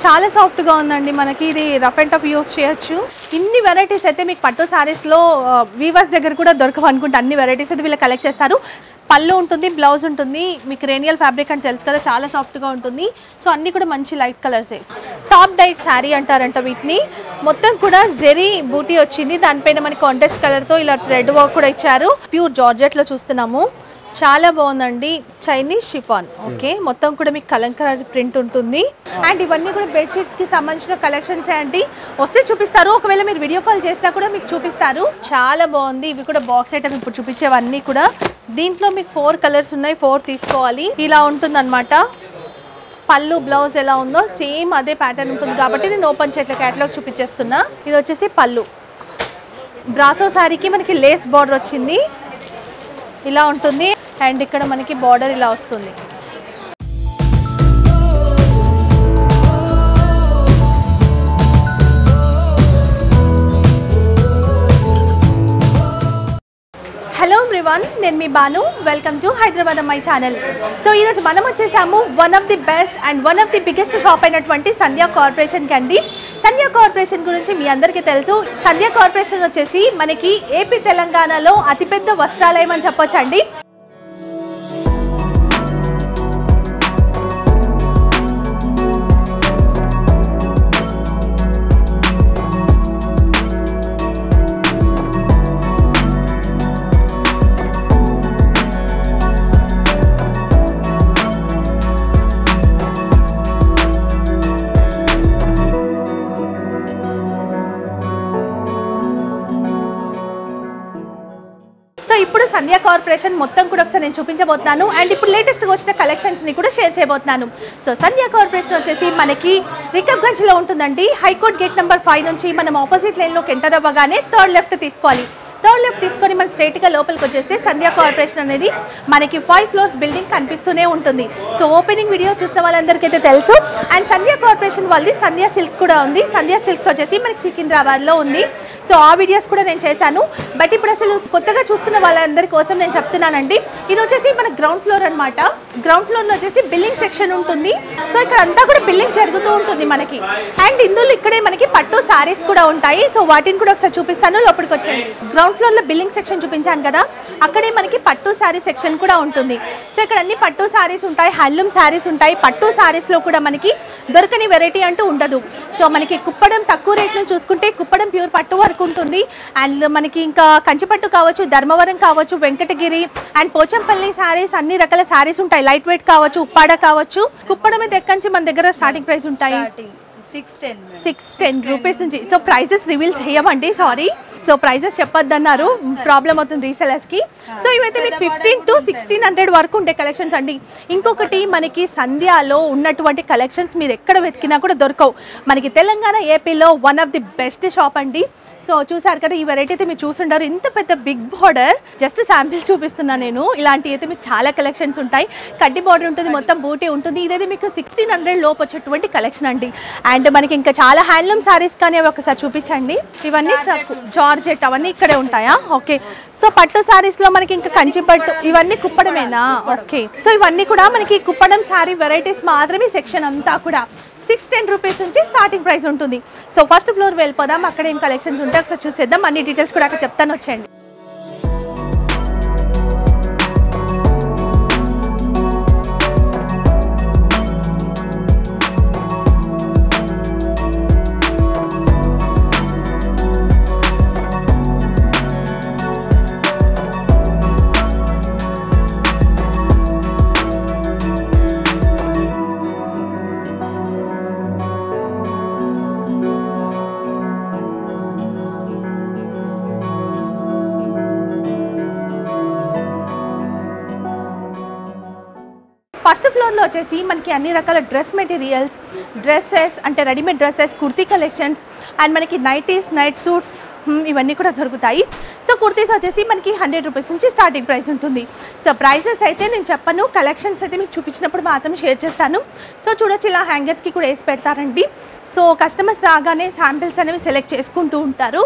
చాలా సాఫ్ట్గా ఉందండి మనకి ఇది రఫ్ అండ్ టఫ్ యూస్ చేయొచ్చు ఇన్ని వెరైటీస్ అయితే మీకు పట్టు సారీస్లో వీవర్స్ దగ్గర కూడా దొరకవు అనుకుంటే అన్ని వెరైటీస్ అయితే వీళ్ళు కలెక్ట్ చేస్తారు పళ్ళు ఉంటుంది బ్లౌజ్ ఉంటుంది మీకు రేనియల్ ఫ్యాబ్రిక్ అని తెలుసు కదా చాలా సాఫ్ట్గా ఉంటుంది సో అన్నీ కూడా మంచి లైట్ కలర్సే టాప్ డైట్ శారీ అంటారంట వీటిని మొత్తం కూడా జెరీ బూటీ వచ్చింది దానిపైన మనకి కాంటెస్ట్ కలర్తో ఇలా థ్రెడ్ వర్క్ కూడా ఇచ్చారు ప్యూర్ జార్జెట్లో చూస్తున్నాము చాలా బాగుందండి చైనీస్ షిఫాన్ ఓకే మొత్తం కూడా మీకు కలంకరీ ప్రింట్ ఉంటుంది అండ్ ఇవన్నీ కూడా బెడ్షీట్స్ కి సంబంధించిన కలెక్షన్స్ అండి వస్తే చూపిస్తారు ఒకవేళ మీరు వీడియో కాల్ చేసినా కూడా మీకు చూపిస్తారు చాలా బాగుంది ఇవి కూడా బాక్స్ ఐటమ్ ఇప్పుడు చూపించేవన్నీ కూడా దీంట్లో మీకు ఫోర్ కలర్స్ ఉన్నాయి ఫోర్ తీసుకోవాలి ఇలా ఉంటుంది పళ్ళు బ్లౌజ్ ఎలా ఉందో సేమ్ అదే ప్యాటర్న్ ఉంటుంది కాబట్టి నేను ఓపెన్ చేయట్ల క్యాటలాగ్ చూపించేస్తున్నా ఇది వచ్చేసి పళ్ళు బ్రాసో శారీకి మనకి లేస్ బార్డర్ వచ్చింది ఇలా ఉంటుంది అండ్ ఇక్కడ మనకి బార్డర్ ఇలా వస్తుంది హలో ఎవ్రీవన్ నేను మీ బాను వెల్కమ్ టు హైదరాబాద్ అమ్మాయి ఛానల్ సో ఈరోజు మనం వచ్చేసాము one of the best and one of the biggest shop అయినటువంటి సంధ్యా కార్పొరేషన్కి అండి సంధ్యా కార్పొరేషన్ గురించి మీ అందరికీ తెలుసు సంధ్యా కార్పొరేషన్ వచ్చేసి మనకి ఏపీ తెలంగాణలో అతిపెద్ద వస్త్రాలయం అని చెప్పొచ్చు అండి సో ఇప్పుడు సంధ్యా కార్పొరేషన్ మొత్తం కూడా ఒకసారి నేను చూపించబోతున్నాను అండ్ ఇప్పుడు లేటెస్ట్గా వచ్చిన కలెక్షన్స్ ని కూడా షేర్ చేయబోతున్నాను సో సంధ్యా కార్పొరేషన్ వచ్చేసి మనకి రికబ్గంజ్ లో ఉంటుందండి హైకోర్ట్ గేట్ నెంబర్ ఫైవ్ నుంచి మనం ఆపోజిట్ లైన్ లోకి ఎంటర్ అవ్వగానే థర్డ్ లెఫ్ట్ తీసుకోవాలి థర్డ్ లెఫ్ట్ తీసుకొని మనం straight గా లోపలికి వచ్చేస్తే సంధ్యా కార్పొరేషన్ అనేది మనకి ఫైవ్ ఫ్లోర్స్ బిల్డింగ్ కనిపిస్తూనే ఉంటుంది సో ఓపెనింగ్ వీడియో చూసిన వాళ్ళందరికీ అయితే తెలుసు అండ్ సంధ్యా కార్పొరేషన్ వాళ్ళది సంధ్యా సిల్క్ కూడా ఉంది సంధ్యా సిల్క్స్ వచ్చేసి మనకి సికింద్రాబాద్ లో ఉంది సో ఆ వీడియోస్ కూడా నేను చేశాను బట్ ఇప్పుడు అసలు కొత్తగా చూస్తున్న వాళ్ళందరి కోసం నేను చెప్తున్నానండి ఇది వచ్చేసి మన గ్రౌండ్ ఫ్లోర్ అన్నమాట గ్రౌండ్ ఫ్లోర్ లో వచ్చేసి బిల్లింగ్ సెక్షన్ ఉంటుంది సో ఇక్కడ అంతా కూడా బిల్లింగ్ జరుగుతూ ఉంటుంది మనకి అండ్ ఇందులో ఇక్కడే మనకి పట్టు సారీస్ కూడా ఉంటాయి సో వాటిని కూడా ఒకసారి చూపిస్తాను లోపలికి వచ్చేయండి గ్రౌండ్ ఫ్లోర్ లో బిల్లింగ్ సెక్షన్ చూపించాను కదా అక్కడే మనకి పట్టు సారీ సెక్షన్ కూడా ఉంటుంది సో ఇక్కడ అన్ని పట్టు సారీస్ ఉంటాయి హ్యాండ్లూమ్ సారీస్ ఉంటాయి పట్టు సారీస్ లో కూడా మనకి దొరకని వెరైటీ అంటూ ఉండదు సో మనకి కుప్పడం తక్కువ రేట్ నుంచి చూసుకుంటే కుప్పడం ప్యూర్ పట్టు వరకు ఉంటుంది అండ్ మనకి ఇంకా కంచిపట్టు కావచ్చు ధర్మవరం కావచ్చు వెంకటగిరి అండ్ పోచంపల్లి సారీస్ అన్ని రకాల సారీస్ ఉంటాయి లైట్ వెయిట్ కావచ్చు ఉప్పాడ కావచ్చు కుప్పడం అయితే ఎక్కడి నుంచి మన దగ్గర స్టార్టింగ్ ప్రైస్ ఉంటాయి six ten six ten rupees నుంచి సో ప్రైసెస్ రివీల్ చేయమండి సారీ సో ప్రైసెస్ చెప్పొద్దన్నారు ప్రాబ్లం అవుతుంది రీసెలర్స్ కి సో ఇవైతే మీకు ఫిఫ్టీన్ టు సిక్స్టీన్ హండ్రెడ్ వరకు ఉండే కలెక్షన్స్ అండి ఇంకొకటి మనకి సంధ్యాలో ఉన్నటువంటి కలెక్షన్స్ మీరు ఎక్కడ వెతికినా కూడా దొరకవు మనకి తెలంగాణ ఏపీలో one of the best shop అండి సో చూసారు కదా ఈ వెరైటీ అయితే మీరు చూసుంటారు ఇంత పెద్ద బిగ్ బార్డర్ జస్ట్ శాంపిల్ చూపిస్తున్నా నేను ఇలాంటి అయితే మీకు చాలా కలెక్షన్స్ ఉంటాయి కడ్డీ బార్డర్ ఉంటుంది మొత్తం బూటీ ఉంటుంది ఇదైతే మీకు సిక్స్టీన్ హండ్రెడ్ లోపు వచ్చేటువంటి కలెక్షన్ అండి అండ్ మనకి ఇంకా చాలా హ్యాండ్లూమ్ సారీస్ కానీ అవి ఒకసారి చూపించండి ఇవన్నీ జార్జెట్ అవన్నీ ఇక్కడే ఉంటాయా ఓకే సో పట్టు సారీస్ లో మనకి ఇంకా కంచి పట్టు ఇవన్నీ కుప్పడమేనా ఓకే సో ఇవన్నీ కూడా మనకి కుప్పడం సారీ వెరైటీస్ మాత్రమే సెక్షన్ అంతా కూడా సిక్స్ టెన్ రూపీస్ నుంచి స్టార్టింగ్ ప్రైస్ ఉంటుంది సో ఫస్ట్ ఫ్లోర్ వెళ్ళిపోదాం అక్కడ ఏం కలెక్షన్స్ ఉంటాయి ఒకసారి చూసేద్దాం అన్ని డీటెయిల్స్ కూడా అక్కడ చెప్తాను వచ్చేయండి ఫస్ట్ ఫ్లోర్లో వచ్చేసి మనకి అన్ని రకాల డ్రెస్ మెటీరియల్స్ డ్రెస్సెస్ అంటే readymade dresses kurti collections and మనకి నైటీస్ నైట్ సూట్స్ ఇవన్నీ కూడా దొరుకుతాయి సో కుర్తీస్ వచ్చేసి మనకి హండ్రెడ్ రూపీస్ నుంచి స్టార్టింగ్ ప్రైస్ ఉంటుంది సో ప్రైసెస్ అయితే నేను చెప్పను కలెక్షన్స్ అయితే మీకు చూపించినప్పుడు మాత్రం షేర్ చేస్తాను సో చూడొచ్చు ఇలా హ్యాంగర్స్కి కూడా వేసి పెడతారండి సో కస్టమర్స్ రాగానే శాంపిల్స్ అనేవి సెలెక్ట్ చేసుకుంటూ ఉంటారు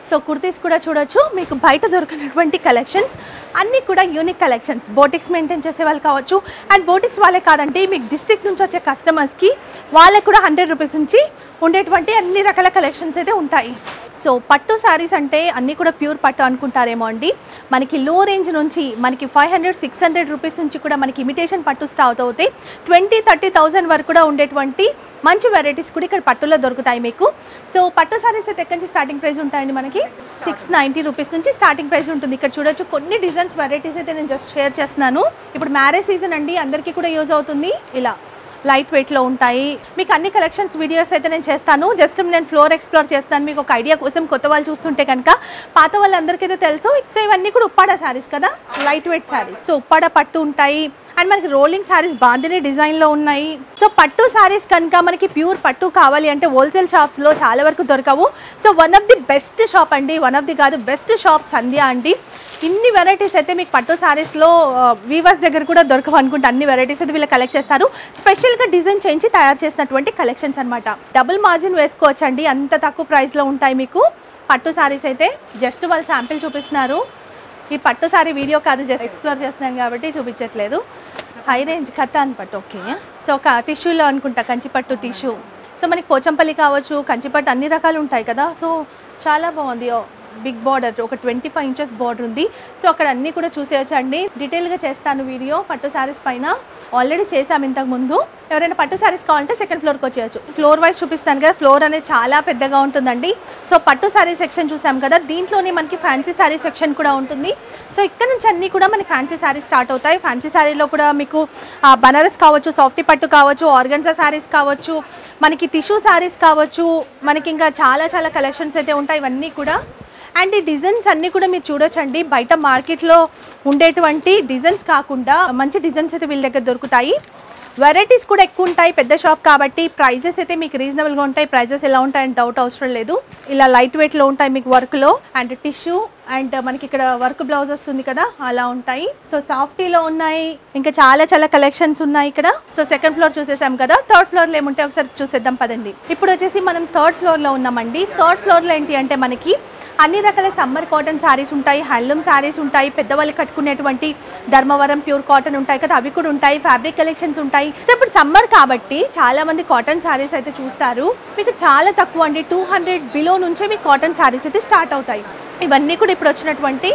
సో కుర్తీస్ కూడా చూడొచ్చు మీకు బయట దొరికినటువంటి కలెక్షన్స్ అన్నీ కూడా యూనిక్ కలెక్షన్స్ బోటిక్స్ మెయింటైన్ చేసే వాళ్ళు కావచ్చు అండ్ బోటిక్స్ వాళ్ళే కాదండి మీకు డిస్ట్రిక్ట్ నుంచి వచ్చే కస్టమర్స్కి వాళ్ళకి కూడా హండ్రెడ్ రూపీస్ నుంచి ఉండేటువంటి అన్ని రకాల కలెక్షన్స్ అయితే ఉంటాయి సో పట్టు శారీస్ అంటే అన్నీ కూడా ప్యూర్ పట్టు అనుకుంటారేమో అండి మనకి లో రేంజ్ నుంచి మనకి five hundred six hundred rupees నుంచి కూడా మనకి ఇమిటేషన్ పట్టు స్టార్ట్ అవుతాయి ట్వంటీ థర్టీ థౌసండ్ వరకు కూడా ఉండేటువంటి మంచి వెరైటీస్ కూడా ఇక్కడ పట్టులో దొరుకుతాయి మీకు సో పట్టు శారీస్ అయితే ఎక్కడి నుంచి స్టార్టింగ్ ప్రైస్ ఉంటాయండి మనకి సిక్స్ నైంటీ రూపీస్ నుంచి స్టార్టింగ్ ప్రైస్ ఉంటుంది ఇక్కడ చూడొచ్చు కొన్ని డిజైన్స్ వెరైటీస్ అయితే నేను జస్ట్ షేర్ చేస్తున్నాను ఇప్పుడు మ్యారేజ్ సీజన్ అండి అందరికీ కూడా యూజ్ అవుతుంది ఇలా లైట్ వెయిట్లో ఉంటాయి మీకు అన్ని కలెక్షన్స్ వీడియోస్ అయితే నేను చేస్తాను జస్ట్ నేను ఫ్లోర్ ఎక్స్ప్లోర్ చేస్తాను మీకు ఒక ఐడియా కోసం కొత్త వాళ్ళు చూస్తుంటే కనుక పాత వాళ్ళందరికైతే తెలుసు సో ఇవన్నీ కూడా ఉప్పాడ శారీస్ కదా light weight saris so Uppada పట్టు ఉంటాయి అండ్ మనకి రోలింగ్ శారీస్ బాందిని డిజైన్లో ఉన్నాయి సో పట్టు శారీస్ కనుక మనకి ప్యూర్ పట్టు కావాలి అంటే హోల్సేల్ షాప్స్లో చాలా వరకు దొరకవు so one of the best shop అండి వన్ ఆఫ్ ది కాదు బెస్ట్ షాప్ సంధ్య అండి ఇన్ని వెరైటీస్ అయితే మీకు పట్టు శారీస్లో వీవర్స్ దగ్గర కూడా దొరకవు అనుకుంటే అన్ని వెరైటీస్ అయితే వీళ్ళు కలెక్ట్ చేస్తారు స్పెషల్గా డిజైన్ చేయించి తయారు చేసినటువంటి కలెక్షన్స్ అనమాట డబుల్ మార్జిన్ వేసుకోవచ్చు అండి అంత తక్కువ ప్రైస్లో ఉంటాయి మీకు పట్టు శారీస్ అయితే జస్ట్ వాళ్ళు శాంపిల్ చూపిస్తున్నారు ఈ పట్టు సారీ వీడియో కాదు జస్ట్ ఎక్స్ప్లోర్ చేస్తున్నాను కాబట్టి చూపించట్లేదు హై రేంజ్ కట్టాన్ పట్టు ఓకే సో ఒక టిష్యూలో అనుకుంటా కంచిపట్టు టిష్యూ సో మనకి పోచంపల్లి కావచ్చు కంచిపట్టు అన్ని రకాలు ఉంటాయి కదా సో చాలా బాగుంది బిగ్ బార్డర్ ఒక ట్వంటీ ఫైవ్ ఇంచెస్ బార్డర్ ఉంది సో అక్కడ అన్నీ కూడా చూసేయచ్చండి డీటెయిల్గా చేస్తాను వీడియో పట్టు శారీస్ పైన ఆల్రెడీ చేశాము ఇంతకు ముందు ఎవరైనా పట్టు శారీస్ కావాలంటే సెకండ్ ఫ్లోర్కి వచ్చేయచ్చు ఫ్లోర్ వైజ్ చూపిస్తాను కదా ఫ్లోర్ అనేది చాలా పెద్దగా ఉంటుందండి సో పట్టు శారీ సెక్షన్ చూసాం కదా దీంట్లోనే మనకి ఫ్యాన్సీ శారీ సెక్షన్ కూడా ఉంటుంది సో ఇక్కడ నుంచి అన్నీ కూడా మనకి ఫ్యాన్సీ శారీ స్టార్ట్ అవుతాయి ఫ్యాన్సీ శారీలో కూడా మీకు ఆ, బనారస్ కావచ్చు సాఫ్టీ పట్టు కావచ్చు ఆర్గన్జా శారీస్ కావచ్చు మనకి టిష్యూ శారీస్ కావచ్చు మనకి ఇంకా చాలా చాలా కలెక్షన్స్ అయితే ఉంటాయి ఇవన్నీ కూడా అండ్ ఈ డిజైన్స్ అన్నీ కూడా మీరు చూడొచ్చండి బయట మార్కెట్లో ఉండేటువంటి డిజైన్స్ కాకుండా మంచి డిజైన్స్ అయితే వీళ్ళ దగ్గర దొరుకుతాయి వెరైటీస్ కూడా ఎక్కువ ఉంటాయి పెద్ద షాప్ కాబట్టి ప్రైజెస్ అయితే మీకు రీజనబుల్గా ఉంటాయి ప్రైజెస్ ఎలా ఉంటాయని డౌట్ అవసరం లేదు ఇలా లైట్ వెయిట్లో ఉంటాయి మీకు వర్క్లో అండ్ టిష్యూ అండ్ మనకి ఇక్కడ వర్క్ బ్లౌజ్ వస్తుంది కదా అలా ఉంటాయి సో సాఫ్టీలో ఉన్నాయి ఇంకా చాలా చాలా కలెక్షన్స్ ఉన్నాయి ఇక్కడ సో సెకండ్ ఫ్లోర్ చూసేసాం కదా థర్డ్ ఫ్లోర్లో ఏముంటాయి ఒకసారి చూసేద్దాం పదండి ఇప్పుడు వచ్చేసి మనం థర్డ్ ఫ్లోర్లో ఉన్నామండి థర్డ్ ఫ్లోర్లో ఏంటి అంటే మనకి అన్ని రకాల సమ్మర్ కాటన్ శారీస్ ఉంటాయి హ్యాండ్లూమ్ శారీస్ ఉంటాయి పెద్దవాళ్ళు కట్టుకునేటువంటి ధర్మవరం ప్యూర్ కాటన్ ఉంటాయి కదా అవి కూడా ఉంటాయి ఫ్యాబ్రిక్ కలెక్షన్స్ ఉంటాయి సో ఇప్పుడు సమ్మర్ కాబట్టి చాలా మంది కాటన్ శారీస్ అయితే చూస్తారు మీకు చాలా తక్కువ అండి టూ హండ్రెడ్ బిలో నుంచే మీకు కాటన్ శారీస్ అయితే స్టార్ట్ అవుతాయి ఇవన్నీ కూడా ఇప్పుడు వచ్చినటువంటి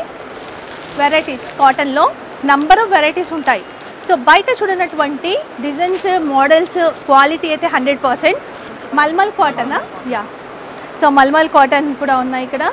వెరైటీస్ కాటన్లో నంబర్ ఆఫ్ వెరైటీస్ ఉంటాయి సో బయట చూడనటువంటి డిజైన్స్ మోడల్స్ క్వాలిటీ అయితే హండ్రెడ్ పర్సెంట్ మల్మల్ కాటనా యా సో మల్మల్ కాటన్ కూడా ఉన్నాయి ఇక్కడ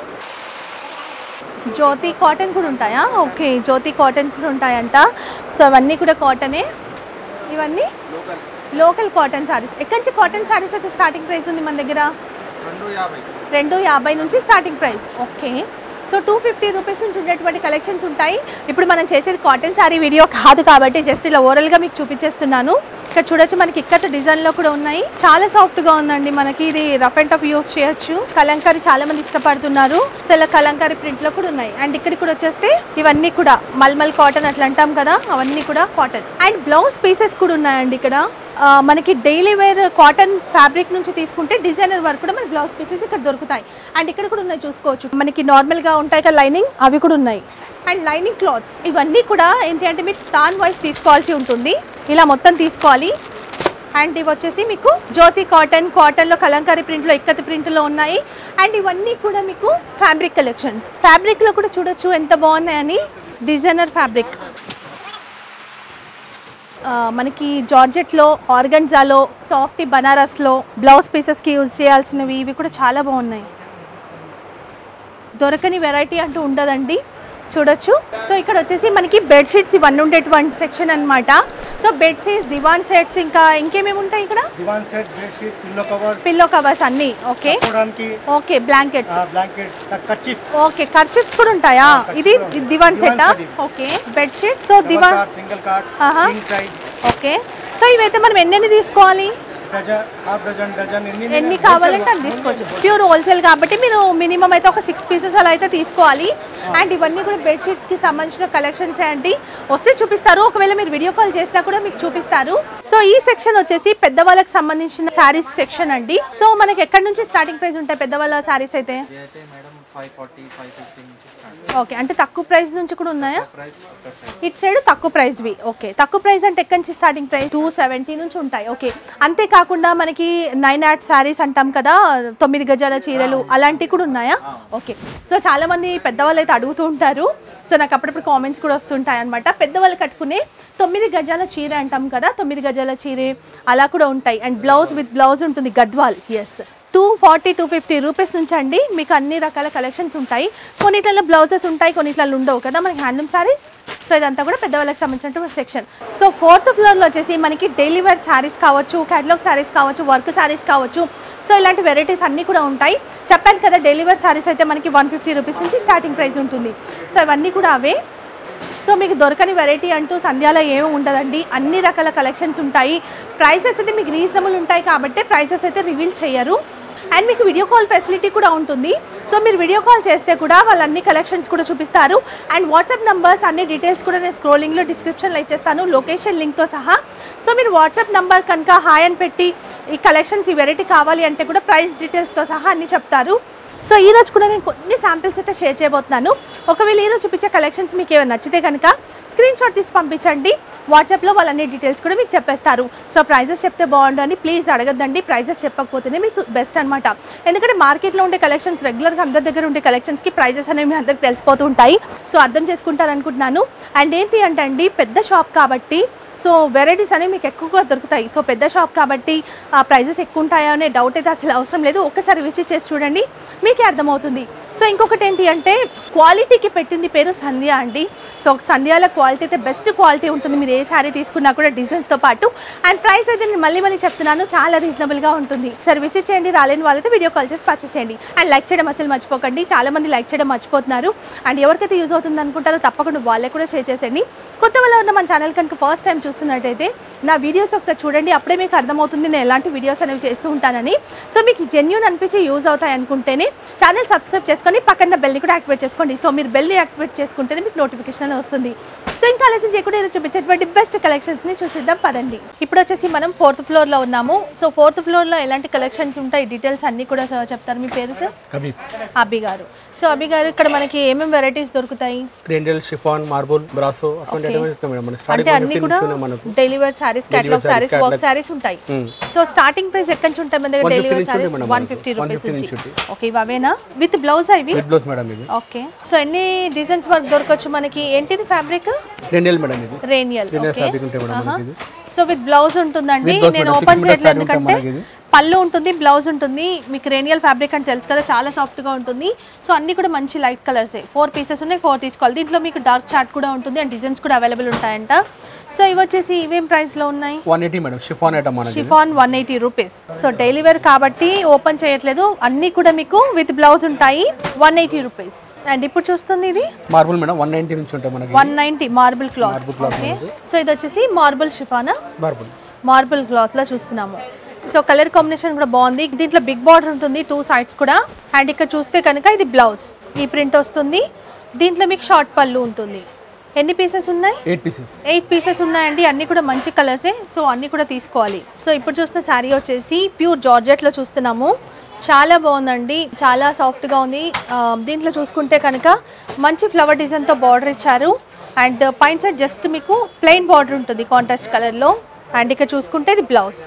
జ్యోతి కాటన్ కూడా ఉంటాయా ఓకే జ్యోతి కాటన్ కూడా ఉంటాయంట సో అవన్నీ కూడా కాటనే ఇవన్నీ లోకల్ కాటన్ సారీస్ ఎక్కడి నుంచి కాటన్ సారీస్ అయితే స్టార్టింగ్ ప్రైస్ ఉంది మన దగ్గర రెండు యాభై రెండు యాభై నుంచి starting price okay so two fifty rupees నుంచి ఉండేటువంటి కలెక్షన్స్ ఉంటాయి ఇప్పుడు మనం చేసేది కాటన్ శారీ వీడియో కాదు కాబట్టి జస్ట్ ఇలా ఓవరాల్గా మీకు చూపించేస్తున్నాను ఇక్కడ చూడొచ్చు మనకి ఇక్కత డిజైన్లో కూడా ఉన్నాయి చాలా సాఫ్ట్గా ఉందండి మనకి ఇది రఫ్ అండ్ టఫ్ యూస్ చేయొచ్చు కలంకారీ చాలా మంది ఇష్టపడుతున్నారు సో ఇలా కలంకారీ ప్రింట్లో కూడా ఉన్నాయి అండ్ ఇక్కడికి కూడా వచ్చేస్తే ఇవన్నీ కూడా మల్మల్ కాటన్ అట్లా అంటాం కదా అవన్నీ కూడా కాటన్ అండ్ బ్లౌజ్ పీసెస్ కూడా ఉన్నాయండి ఇక్కడ ఆ, మనకి డైలీ వేర్ కాటన్ ఫ్యాబ్రిక్ నుంచి తీసుకుంటే డిజైనర్ వర్క్ కూడా మనకి బ్లౌజ్ పీసెస్ ఇక్కడ దొరుకుతాయి అండ్ ఇక్కడ కూడా ఉన్నాయి చూసుకోవచ్చు మనకి నార్మల్గా ఉంటాయి కదా లైనింగ్ అవి కూడా ఉన్నాయి అండ్ లైనింగ్ క్లాత్స్ ఇవన్నీ కూడా ఏంటి అంటే మీరు టాన్ వాయిస్ తీసుకోవాల్సి ఉంటుంది ఇలా మొత్తం తీసుకోవాలి అండ్ ఇవి వచ్చేసి మీకు జ్యోతి కాటన్ కాటన్లో కలంకారీ ప్రింట్లో ఇక్కతి ప్రింట్లో ఉన్నాయి అండ్ ఇవన్నీ కూడా మీకు ఫ్యాబ్రిక్ కలెక్షన్స్ ఫ్యాబ్రిక్లో కూడా చూడొచ్చు ఎంత బాగున్నాయని డిజైనర్ ఫ్యాబ్రిక్ ఆ, మనకి జార్జెట్లో ఆర్గన్జాలో సాఫ్ట్ బనారస్లో బ్లౌజ్ పీసెస్కి యూజ్ చేయాల్సినవి ఇవి కూడా చాలా బాగున్నాయి దొరకని వెరైటీ అంటూ ఉండదండి చూడొచ్చు సో ఇక్కడ వచ్చేసి మనకి బెడ్షీట్స్ ఇవన్నీ ఉండేటువంటి సెక్షన్ అన్నమాట సో బెడ్షీట్స్ దివాన్ సెట్స్ ఇంకా ఇంకేమేమి ఉంటాయి ఇక్కడ divan set bedsheet pillow covers pillow covers అన్ని ఓకే కప్పుకోవడానికి okay blankets blankets kerchief okay kerchiefs కూడా ఉంటాయా ఆ, ఇది ఖర్చిప్స్ కూడా. దివాన్ దివాన్ సెటా set ఇది. Okay bedsheet so divan single card ఆహా. కింగ్ సైజ్ ఓకే సో ఇవైతే మనం ఎన్నెన్ని తీసుకోవాలి డజన్ హాఫ్ డజన్ డజన్ ఎన్ని ఎన్ని కావాలంటే అది తీసుకోవచ్చు ప్యూర్ హోల్సేల్ కాబట్టి మీరు మినిమం అయితే ఒక సిక్స్ పీసెస్ అలా అయితే తీసుకోవాలి అండ్ ఇవన్నీ కూడా బెడ్షీట్స్ కి సంబంధించిన కలెక్షన్స్ అండి వస్తే చూపిస్తారు ఒకవేళ మీరు వీడియో కాల్ చేసినా కూడా మీకు చూపిస్తారు సో ఈ సెక్షన్ వచ్చేసి పెద్దవాళ్ళకి సంబంధించిన శారీస్ సెక్షన్ అండి సో మనకి ఎక్కడి నుంచి స్టార్టింగ్ ప్రైస్ ఉంటాయి పెద్దవాళ్ళ శారీస్ అయితే అయితే madam five forty five fifty నుంచి స్టార్ట్ ఓకే అంటే తక్కువ ప్రైస్ నుంచి కూడా ఉన్నాయా ప్రైస్ ఒక సైజ్ ఇటు సైడ్ తక్కువ ప్రైస్వి ఓకే తక్కువ ప్రైస్ అంటే ఎక్కడి నుంచి స్టార్టింగ్ ప్రైస్ టూ సెవెంటీ నుంచి ఉంటాయి ఓకే అంతేకాకుండా మనకి నైన్ యాట్ శారీస్ అంటాం కదా తొమ్మిది గజాల చీరలు అలాంటివి కూడా ఉన్నాయా ఓకే సో చాలా మంది పెద్దవాళ్ళు అయితే అడుగుతూ ఉంటారు సో నాకు అప్పుడప్పుడు కామెంట్స్ కూడా వస్తుంటాయి అనమాట పెద్దవాళ్ళు కట్టుకునే తొమ్మిది గజాల చీర అంటాం కదా తొమ్మిది గజాల చీర అలా కూడా ఉంటాయి అండ్ బ్లౌజ్ విత్ బ్లౌజ్ ఉంటుంది గద్వాల్ ఎస్ two forty two fifty rupees నుంచి అండి మీకు అన్ని రకాల కలెక్షన్స్ ఉంటాయి కొన్నిట్లలో బ్లౌజెస్ ఉంటాయి కొన్నిట్లలో ఉండవు కదా మనకి హ్యాండ్లూమ్ సారీస్ సో ఇదంతా కూడా పెద్దవాళ్ళకి సంబంధించినటువంటి సెక్షన్ సో ఫోర్త్ ఫ్లోర్లో వచ్చేసి మనకి డైలీ వేర్ శారీస్ కావచ్చు క్యాటలాగ్ శారీస్ కావచ్చు వర్క్ శారీస్ కావచ్చు సో ఇలాంటి వెరైటీస్ అన్నీ కూడా ఉంటాయి చెప్పాను కదా డైలీ వేర్ శారీస్ అయితే మనకి వన్ ఫిఫ్టీ రూపీస్ నుంచి స్టార్టింగ్ ప్రైస్ ఉంటుంది సో ఇవన్నీ కూడా అవే సో మీకు దొరకని వెరైటీ అంటూ సంధ్యాలో ఏమి ఉండదండి అన్ని రకాల కలెక్షన్స్ ఉంటాయి ప్రైసెస్ అయితే మీకు రీజనబుల్ ఉంటాయి కాబట్టి ప్రైసెస్ అయితే రివీల్ చేయరు అండ్ మీకు వీడియో కాల్ ఫెసిలిటీ కూడా ఉంటుంది సో మీరు వీడియో కాల్ చేస్తే కూడా వాళ్ళు అన్ని కలెక్షన్స్ కూడా చూపిస్తారు అండ్ వాట్సాప్ నంబర్స్ అన్ని డీటెయిల్స్ కూడా నేను స్క్రోలింగ్లో డిస్క్రిప్షన్లో ఇచ్చేస్తాను లొకేషన్ లింక్తో సహా సో మీరు వాట్సాప్ నంబర్ కనుక హాయ్ అని పెట్టి ఈ కలెక్షన్స్ ఈ వెరైటీ కావాలి అంటే కూడా ప్రైస్ డీటెయిల్స్తో సహా అన్ని చెప్తారు సో ఈ రోజు కూడా నేను కొన్ని శాంపిల్స్ అయితే షేర్ చేయబోతున్నాను ఒకవేళ ఈ రోజు చూపించే కలెక్షన్స్ మీకు ఏమైనా నచ్చితే కనుక స్క్రీన్ షాట్ తీసి పంపించండి వాట్సాప్లో వాళ్ళన్ని డీటెయిల్స్ కూడా మీకు చెప్పేస్తారు సో ప్రైజెస్ చెప్తే బాగుండు అని ప్లీజ్ అడగద్దండి ప్రైజెస్ చెప్పకపోతేనే మీకు బెస్ట్ అనమాట ఎందుకంటే మార్కెట్లో ఉండే కలెక్షన్స్ రెగ్యులర్గా అందరి దగ్గర ఉండే కలెక్షన్స్కి ప్రైజెస్ అనేవి మీ అందరికి తెలిసిపోతూ ఉంటాయి సో అర్థం చేసుకుంటారు అనుకుంటున్నాను అండ్ ఏంటి అంటే అండి పెద్ద షాప్ కాబట్టి సో వెరైటీస్ అనేవి మీకు ఎక్కువగా దొరుకుతాయి సో పెద్ద షాప్ కాబట్టి ప్రైజెస్ ఎక్కువ ఉంటాయా అనే డౌట్ అయితే అసలు అవసరం లేదు ఒక్కసారి విజిట్ చేసి చూడండి మీకే అర్థమవుతుంది సో ఇంకొకటి ఏంటి అంటే క్వాలిటీకి పెట్టింది పేరు సంధ్య అండి సో సంధ్యాల క్వాలిటీ అయితే బెస్ట్ క్వాలిటీ ఉంటుంది మీరు ఏ శారీ తీసుకున్నా కూడా డిజైన్స్తో పాటు అండ్ ప్రైస్ అయితే నేను మళ్ళీ మళ్ళీ చెప్తున్నాను చాలా రీజనబుల్గా ఉంటుంది సరే విజిట్ చేయండి రాలేని వాళ్ళైతే వీడియో కాల్ చేసి పర్చేస్ చేయండి అండ్ లైక్ చేయడం అసలు మర్చిపోకండి చాలా మంది లైక్ చేయడం మర్చిపోతున్నారు అండ్ ఎవరికైతే యూజ్ అవుతుంది అనుకుంటారో తప్పకుండా వాళ్ళే కూడా షేర్ చేసేయండి కొత్త వాళ్ళు ఉన్న మన ఛానల్ కనుక ఫస్ట్ టైం చూస్తున్నట్టయితే నా వీడియోస్ ఒకసారి చూడండి అప్పుడే మీకు అర్థమవుతుంది నేను ఎలాంటి వీడియోస్ అనేవి చేస్తూ ఉంటానని సో మీకు జెన్యున్ అనిపించి యూజ్ అవుతాయి అనుకుంటేనే ఛానల్ సబ్స్క్రైబ్ చేసుకొని పక్కన బెల్ని కూడా యాక్టివేట్ చేసుకోండి సో మీరు బెల్ని యాక్టివేట్ చేసుకుంటేనే మీకు నోటిఫికేషన్ అనేది వస్తుంది సో ఇంకా ఆలస్యం చేయకుండా ఈరోజు చూపించేటువంటి బెస్ట్ కలెక్షన్స్ని చూసిద్దాం పదండి ఇప్పుడు వచ్చేసి మనం ఫోర్త్ ఫ్లోర్లో ఉన్నాము సో ఫోర్త్ ఫ్లోర్లో ఎలాంటి కలెక్షన్స్ ఉంటాయి డీటెయిల్స్ అన్నీ కూడా సార్ చెప్తారు మీ పేరు సార్ హబీబ్ అబ్బి గారు సో అబ్బి గారు ఇక్కడ మనకి ఏమేమి వెరైటీస్ దొరుకుతాయి క్రేండియల్ షిఫాన్ మార్బుల్ బ్రాసో అటువంటి Okay. ఐటమ్స్ ఇస్తాం మేడం మన అంటే స్టార్టింగ్ అన్ని కూడా మనకు deliver sarees catalogue sarees, sarees work catalog. Sarees ఉంటాయి Hmm. సో స్టార్టింగ్ ప్రైస్ ఎక్కడి నుంచి ఉంటాయి మన దగ్గర 150 డెలివర్ నుంచి సారీస్ ఉంటాయి మేడం వన్ మనకు. ఫిఫ్టీ రూపీస్ 150 నుంచి నుంచి ఉంటాయి. ఓకే ఇవి అవేనా విత్ బ్లౌజ్ ఇవి విత్ బ్లౌజ్ మేడం ఇది ఓకే సో ఎన్ని డిజైన్స్ వర్క్ దొరకచ్చు మనకి ఏంటిది ఫ్యాబ్రిక్ క్రేండియల్ మేడం ఇది రేనియల్ Renial ఓకే fabric ఉంటాయి మేడం మనకి ఇది. సో విత్ బ్లౌజ్ ఉంటుందండి With blouse నేను మేడం, ఓపెన్ six meter చేయట్లేదు saree ఉంటుంది ఎందుకంటే మనకి ఇది. పళ్ళు ఉంటుంది బ్లౌజ్ ఉంటుంది మీకు రేనియల్ ఫ్యాబ్రిక్ అని తెలుసు కదా చాలా సాఫ్ట్ గా ఉంటుంది సో అన్ని కూడా మంచి లైట్ కలర్స్ ఫోర్ పీసెస్ ఉన్నాయి ఫోర్ తీసుకోవాలి దీంట్లో మీకు డార్క్ చార్ట్ కూడా ఉంటుంది అండ్ డిజైన్స్ కూడా అవైలబుల్ ఉంటాయంట సో ఇవి వచ్చేసి ఇవేం ప్రైస్ లో ఉన్నాయి one eighty madam chiffon item మనకి ఇది. Chiffon one eighty rupees so daily wear కాబట్టి ఓపెన్ చేయట్లేదు అన్ని కూడా మీకు విత్ బ్లౌజ్ ఉంటాయి వన్ ఎయిటీ రూపీస్ అండ్ ఇప్పుడు చూస్తుంది ఇది మార్బుల్ మేడం వన్ నైన్టీ నుంచి ఉంటాయి మనకి one ninety marble cloth Marble cloth okay so ఇది వచ్చేసి మార్బుల్ షిఫానా మార్బుల్ మార్బుల్ క్లాత్ లో చూస్తున్నాము సో కలర్ కాంబినేషన్ కూడా బాగుంది దీంట్లో బిగ్ బార్డర్ ఉంటుంది టూ సైడ్స్ కూడా అండ్ ఇక్కడ చూస్తే కనుక ఇది బ్లౌజ్ ఈ ప్రింట్ వస్తుంది దీంట్లో మీకు షార్ట్ పళ్ళు ఉంటుంది ఎన్ని పీసెస్ ఉన్నాయి ఎయిట్ పీసెస్ ఎయిట్ పీసెస్ ఉన్నాయండి అన్ని కూడా మంచి కలర్సే సో అన్ని కూడా తీసుకోవాలి సో ఇప్పుడు చూస్తున్న శారీ వచ్చేసి ప్యూర్ జార్జెట్లో చూస్తున్నాము చాలా బాగుందండి చాలా సాఫ్ట్గా ఉంది ఆ, దీంట్లో చూసుకుంటే కనుక మంచి ఫ్లవర్ డిజైన్తో బార్డర్ ఇచ్చారు అండ్ పైన సైడ్ జస్ట్ మీకు ప్లెయిన్ బార్డర్ ఉంటుంది కాంట్రాస్ట్ కలర్లో అండ్ ఇక్కడ చూసుకుంటే ఇది బ్లౌజ్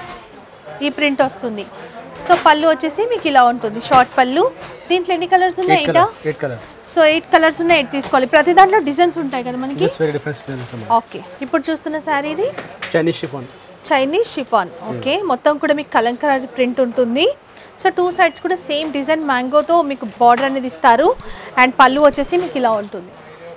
ఈ ప్రింట్ వస్తుంది సో పళ్ళు వచ్చేసి మీకు ఇలా ఉంటుంది షార్ట్ పళ్ళు దీంట్లో ఎన్ని కలర్స్ ఉన్నాయి ఎయిట్ ఎయిటా colours eight colours so eight colours ఉన్నాయి ఎయిట్ తీసుకోవాలి ప్రతి దాంట్లో డిజైన్స్ ఉంటాయి కదా మనకి this very difference madam okay ఇప్పుడు చూస్తున్న శారీ ఇది Chinese chiffon Chinese chiffon okay మొత్తం కూడా మీకు కలంకారీ ప్రింట్ ఉంటుంది సో టూ సైడ్స్ కూడా సేమ్ డిజైన్ మ్యాంగోతో మీకు బార్డర్ అనేది ఇస్తారు అండ్ పళ్ళు వచ్చేసి మీకు ఇలా ఉంటుంది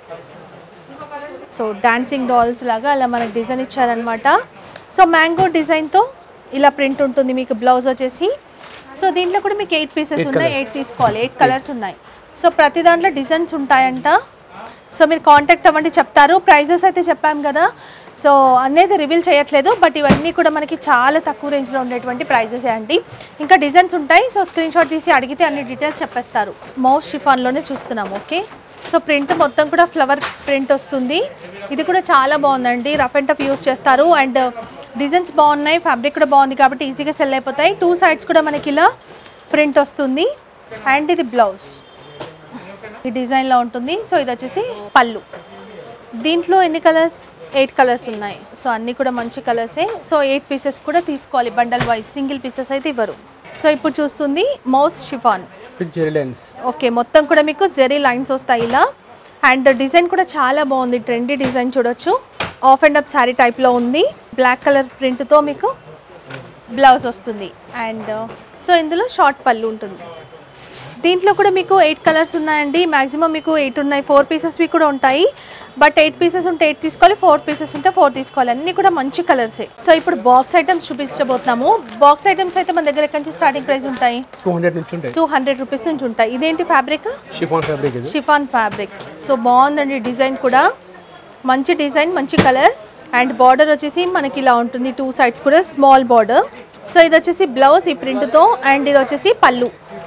సో డాన్సింగ్ డాల్స్ లాగా అలా మనకి డిజైన్ ఇచ్చారనమాట సో మ్యాంగో డిజైన్తో ఇలా ప్రింట్ ఉంటుంది మీకు బ్లౌజ్ వచ్చేసి సో దీంట్లో కూడా మీకు ఎయిట్ పీసెస్ Eight ఉన్నాయి colours. ఎయిట్ తీసుకోవాలి ఎయిట్ కలర్స్ ఉన్నాయి సో ప్రతి దాంట్లో డిజైన్స్ ఉంటాయంట సో మీరు కాంటాక్ట్ అవ్వండి చెప్తారు ప్రైజెస్ అయితే చెప్పాం కదా సో అనేది రివీల్ చేయట్లేదు బట్ ఇవన్నీ కూడా మనకి చాలా తక్కువ రేంజ్లో ఉండేటువంటి ప్రైజెస్ అండి ఇంకా డిజైన్స్ ఉంటాయి సో స్క్రీన్ షాట్ తీసి అడిగితే అన్ని డీటెయిల్స్ చెప్పేస్తారు మౌస్ షిఫాన్లోనే చూస్తున్నాం ఓకే సో ప్రింట్ మొత్తం కూడా ఫ్లవర్ ప్రింట్ వస్తుంది ఇది కూడా చాలా బాగుందండి రఫ్ అండ్ టఫ్ యూస్ చేస్తారు అండ్ డిజైన్స్ బాగున్నాయి ఫ్యాబ్రిక్ కూడా బాగుంది కాబట్టి ఈజీగా సెల్ అయిపోతాయి టూ సైడ్స్ కూడా మనకి ఇలా ప్రింట్ వస్తుంది అండ్ ఇది బ్లౌజ్ ఈ డిజైన్లో ఉంటుంది సో ఇది వచ్చేసి పళ్ళు దీంట్లో ఎన్ని కలర్స్ ఎయిట్ కలర్స్ ఉన్నాయి సో అన్నీ కూడా మంచి కలర్సే సో ఎయిట్ పీసెస్ కూడా తీసుకోవాలి బండల్ వైజ్ సింగిల్ పీసెస్ అయితే ఇవ్వరు సో ఇప్పుడు చూస్తుంది మౌస్ chiffon with zari lines okay మొత్తం కూడా మీకు జెరీ లైన్స్ వస్తాయి ఇలా అండ్ డిజైన్ కూడా చాలా బాగుంది ట్రెండీ డిజైన్ చూడొచ్చు ఆఫ్ అండ్ అప్ శారీ టైప్లో ఉంది బ్లాక్ కలర్ ప్రింట్తో మీకు బ్లౌజ్ వస్తుంది అండ్ సో ఇందులో షార్ట్ పళ్ళు ఉంటుంది దీంట్లో కూడా మీకు ఎయిట్ కలర్స్ ఉన్నాయండి మాక్సిమం మీకు ఎయిట్ ఉన్నాయి ఫోర్ పీసెస్వి కూడా ఉంటాయి బట్ ఎయిట్ పీసెస్ ఉంటే ఎయిట్ తీసుకోవాలి ఫోర్ పీసెస్ ఉంటే ఫోర్ తీసుకోవాలి అన్నీ కూడా మంచి కలర్సే సో ఇప్పుడు బాక్స్ ఐటమ్స్ చూపించబోతున్నాము బాక్స్ ఐటమ్స్ అయితే మన దగ్గర ఎక్కడి నుంచి స్టార్టింగ్ ప్రైస్ ఉంటాయి టూ హండ్రెడ్ నుంచి ఉంటాయి టూ హండ్రెడ్ రూపీస్ నుంచి ఉంటాయి ఇదేంటి ఫ్యాబ్రిక్ షిఫాన్ ఫ్యాబ్రిక్ ఇది షిఫాన్ ఫ్యాబ్రిక్ సో బాగుందండి డిజైన్ కూడా మంచి డిజైన్ మంచి కలర్ అండ్ బార్డర్ వచ్చేసి మనకి ఇలా ఉంటుంది టూ సైడ్స్ కూడా స్మాల్ బార్డర్ సో ఇది వచ్చేసి బ్లౌజ్ ఈ ప్రింట్తో అండ్ ఇది వచ్చేసి పళ్ళు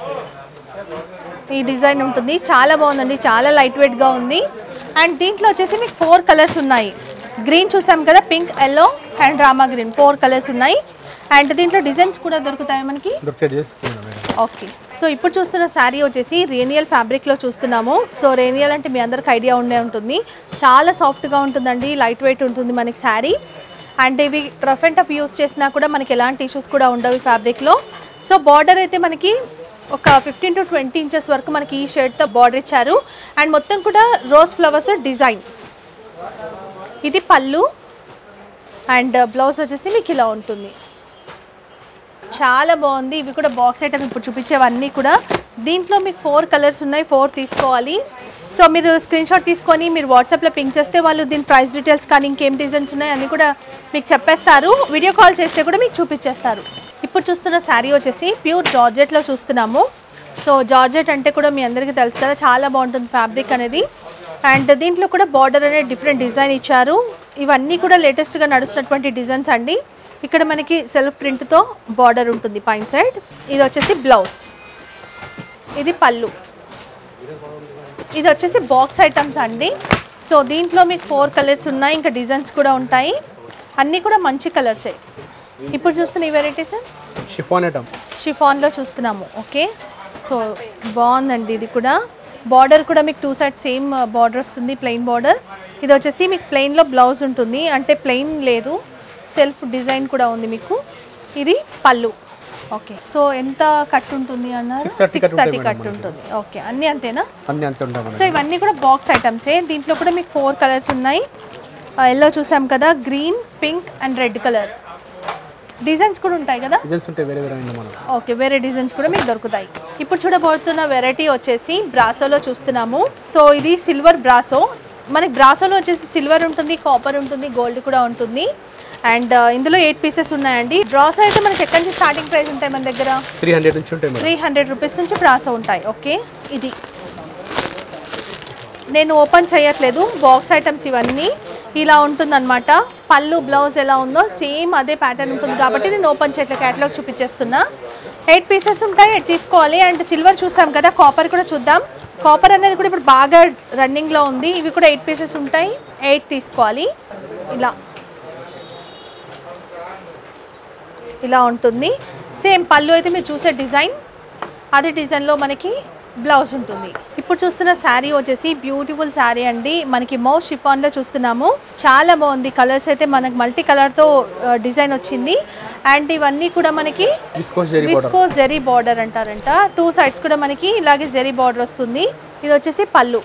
ఈ డిజైన్ ఉంటుంది చాలా బాగుందండి చాలా లైట్ వెయిట్గా ఉంది అండ్ దీంట్లో వచ్చేసి మీకు ఫోర్ కలర్స్ ఉన్నాయి గ్రీన్ చూసాం కదా pink yellow and Rama green four colours ఉన్నాయి అండ్ దీంట్లో డిజైన్స్ కూడా దొరుకుతాయి మనకి దొరికే చేసుకున్నాం మేడం ఓకే సో ఇప్పుడు చూస్తున్న శారీ వచ్చేసి రేనియల్ ఫ్యాబ్రిక్లో చూస్తున్నాము సో రేనియల్ అంటే మీ అందరికి ఐడియా ఉండే ఉంటుంది చాలా సాఫ్ట్గా ఉంటుందండి లైట్ వెయిట్ ఉంటుంది మనకి శారీ అండ్ ఇవి రఫ్ అండ్ టఫ్ యూస్ చేసినా కూడా మనకి ఎలాంటి ఇష్యూస్ కూడా ఉండవు ఈ ఫ్యాబ్రిక్లో సో బార్డర్ అయితే మనకి ఒక ఫిఫ్టీన్ టు ట్వంటీ ఇంచెస్ వరకు మనకి ఈ షర్ట్తో బార్డర్ ఇచ్చారు అండ్ మొత్తం కూడా రోజ్ ఫ్లవర్స్ డిజైన్ ఇది పళ్ళు అండ్ బ్లౌజ్ వచ్చేసి మీకు ఇలా ఉంటుంది చాలా బాగుంది ఇవి కూడా బాక్స్ ఐటమ్ ఇప్పుడు చూపించేవన్నీ కూడా దీంట్లో మీకు ఫోర్ కలర్స్ ఉన్నాయి ఫోర్ తీసుకోవాలి సో మీరు స్క్రీన్ షాట్ తీసుకొని మీరు వాట్సాప్లో పింక్ చేస్తే వాళ్ళు దీని ప్రైస్ డీటెయిల్స్ కానీ ఇంకేం డిజైన్స్ ఉన్నాయి అన్నీ కూడా మీకు చెప్పేస్తారు వీడియో కాల్ చేస్తే కూడా మీకు చూపించేస్తారు ఇప్పుడు చూస్తున్న శారీ వచ్చేసి ప్యూర్ జార్జెట్లో చూస్తున్నాము సో జార్జెట్ అంటే కూడా మీ అందరికీ తెలుసు కదా చాలా బాగుంటుంది ఫ్యాబ్రిక్ అనేది అండ్ దీంట్లో కూడా బార్డర్ అనేది డిఫరెంట్ డిజైన్ ఇచ్చారు ఇవన్నీ కూడా లేటెస్ట్గా నడుస్తున్నటువంటి డిజైన్స్ అండి ఇక్కడ మనకి సెల్ఫ్ ప్రింట్తో బార్డర్ ఉంటుంది పైన సైడ్ ఇది వచ్చేసి బ్లౌజ్ ఇది పళ్ళు ఇది వచ్చేసి బాక్స్ ఐటమ్స్ అండి సో దీంట్లో మీకు ఫోర్ కలర్స్ ఉన్నాయి ఇంకా డిజైన్స్ కూడా ఉంటాయి అన్నీ కూడా మంచి కలర్సే ఇప్పుడు చూస్తున్న ఈ వెరైటీస్ షిఫాన్ ఐటమ్ షిఫాన్లో చూస్తున్నాము ఓకే సో బాగుందండి ఇది కూడా బార్డర్ కూడా మీకు టూ సైడ్ సేమ్ బార్డర్ వస్తుంది ప్లెయిన్ బార్డర్ ఇది వచ్చేసి మీకు ప్లెయిన్లో బ్లౌజ్ ఉంటుంది అంటే ప్లెయిన్ లేదు సెల్ఫ్ డిజైన్ కూడా ఉంది మీకు ఇది పళ్ళు ఓకే సో ఎంత కట్ ఉంటుంది అన్నారు 630 సిక్స్ cut థర్టీ ఉంటాయి కట్ మేడం ఉంటుంది ఓకే అన్నీ అంతేనా అన్నీ అంతే ఉంటాయి సో మేడం ఇవన్నీ కూడా బాక్స్ ఐటమ్సే దీంట్లో కూడా మీకు ఫోర్ కలర్స్ ఉన్నాయి ఎల్లో చూసాం కదా green pink and red colour designs కూడా ఉంటాయి కదా డిజైన్స్ ఉంటాయి వేరే వేరే అయినా మనం ఓకే వేరే డిజైన్స్ కూడా మీకు దొరుకుతాయి ఇప్పుడు చూడబోతున్న వెరైటీ వచ్చేసి బ్రాసోలో చూస్తున్నాము సో ఇది సిల్వర్ బ్రాసో మనకి బ్రాసోలో వచ్చేసి సిల్వర్ ఉంటుంది కాపర్ ఉంటుంది గోల్డ్ కూడా ఉంటుంది అండ్ ఇందులో ఎయిట్ పీసెస్ ఉన్నాయండి బ్రాసో అయితే మనకి ఎక్కడి నుంచి స్టార్టింగ్ ప్రైస్ ఉంటాయి మన దగ్గర త్రీ హండ్రెడ్ నుంచి ఉంటాయి మేడం త్రీ హండ్రెడ్ రూపీస్ నుంచి బ్రాసో ఉంటాయి ఓకే ఇది నేను ఓపెన్ చేయట్లేదు బాక్స్ ఐటమ్స్ ఇవన్నీ ఇలా ఉంటుందన్నమాట పళ్ళు బ్లౌజ్ ఎలా ఉందో సేమ్ అదే ప్యాటర్న్ ఉంటుంది కాబట్టి నేను ఓపెన్ చేయట్లేదు క్యాటలాగ్ చూపించేస్తున్నా ఎయిట్ పీసెస్ ఉంటాయి ఎయిట్ తీసుకోవాలి అండ్ సిల్వర్ చూస్తాం కదా కాపర్ కూడా చూద్దాం కాపర్ అనేది కూడా ఇప్పుడు బాగా రన్నింగ్లో ఉంది ఇవి కూడా ఎయిట్ పీసెస్ ఉంటాయి ఎయిట్ తీసుకోవాలి ఇలా ఇలా ఉంటుంది సేమ్ పళ్ళు అయితే మీరు చూసే డిజైన్ అదే డిజైన్లో మనకి బ్లౌజ్ ఉంటుంది ఇప్పుడు చూస్తున్న శారీ వచ్చేసి బ్యూటిఫుల్ శారీ అండి మనకి మౌ షిఫాన్లో చూస్తున్నాము చాలా బాగుంది కలర్స్ అయితే మనకి మల్టీ కలర్తో డిజైన్ వచ్చింది అండ్ ఇవన్నీ కూడా మనకి viscose zari border viscose zari border అంటారంట టూ సైడ్స్ కూడా మనకి ఇలాగే జెరీ బార్డర్ వస్తుంది ఇది వచ్చేసి పళ్ళు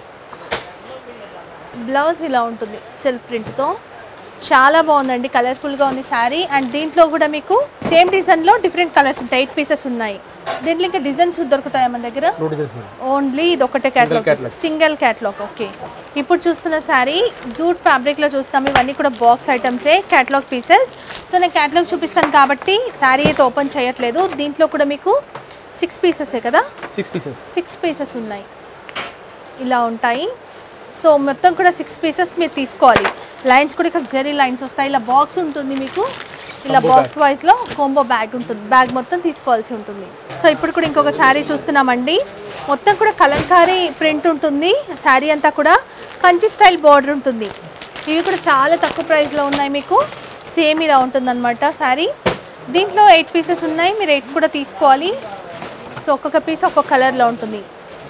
బ్లౌజ్ ఇలా ఉంటుంది సెల్ఫ్ ప్రింట్తో చాలా బాగుందండి కలర్ఫుల్గా ఉంది శారీ అండ్ దీంట్లో కూడా మీకు సేమ్ డిజైన్లో డిఫరెంట్ కలర్స్ ఉంటాయి ఎయిట్ పీసెస్ ఉన్నాయి దీంట్లో ఇంకా డిజైన్స్ దొరుకుతాయా మన దగ్గర టూ డిజైన్స్ మేడం ఓన్లీ ఇది ఒకటే catalogue catalog. Single catalogue okay ఇప్పుడు చూస్తున్న శారీ జూట్ ఫ్యాబ్రిక్లో చూస్తాం ఇవన్నీ కూడా బాక్స్ ఐటమ్సే క్యాటలాగ్ పీసెస్ సో నేను క్యాటలాగ్ చూపిస్తాను కాబట్టి శారీ అయితే ఓపెన్ చేయట్లేదు దీంట్లో కూడా మీకు సిక్స్ పీసెసే కదా సిక్స్ పీసెస్ సిక్స్ పీసెస్ ఉన్నాయి ఇలా ఉంటాయి సో మొత్తం కూడా సిక్స్ పీసెస్ మీరు తీసుకోవాలి లైన్స్ కూడా ఇక్కడ జెరీ లైన్స్ వస్తాయి ఇలా బాక్స్ ఉంటుంది మీకు ఇలా Combo బాక్స్ వైజ్లో కోంబో బ్యాగ్ ఉంటుంది బ్యాగ్ మొత్తం తీసుకోవాల్సి ఉంటుంది సో ఇప్పుడు కూడా ఇంకొక శారీ చూస్తున్నామండి మొత్తం కూడా కలంకారీ ప్రింట్ ఉంటుంది శారీ అంతా కూడా కంచి స్టైల్ బార్డర్ ఉంటుంది ఇవి కూడా చాలా తక్కువ ప్రైస్లో ఉన్నాయి మీకు సేమ్ ఇలా ఉంటుందన్నమాట శారీ దీంట్లో ఎయిట్ పీసెస్ ఉన్నాయి మీరు ఎయిట్ కూడా తీసుకోవాలి సో ఒక్కొక్క పీస్ ఒక్కొక్క కలర్లో ఉంటుంది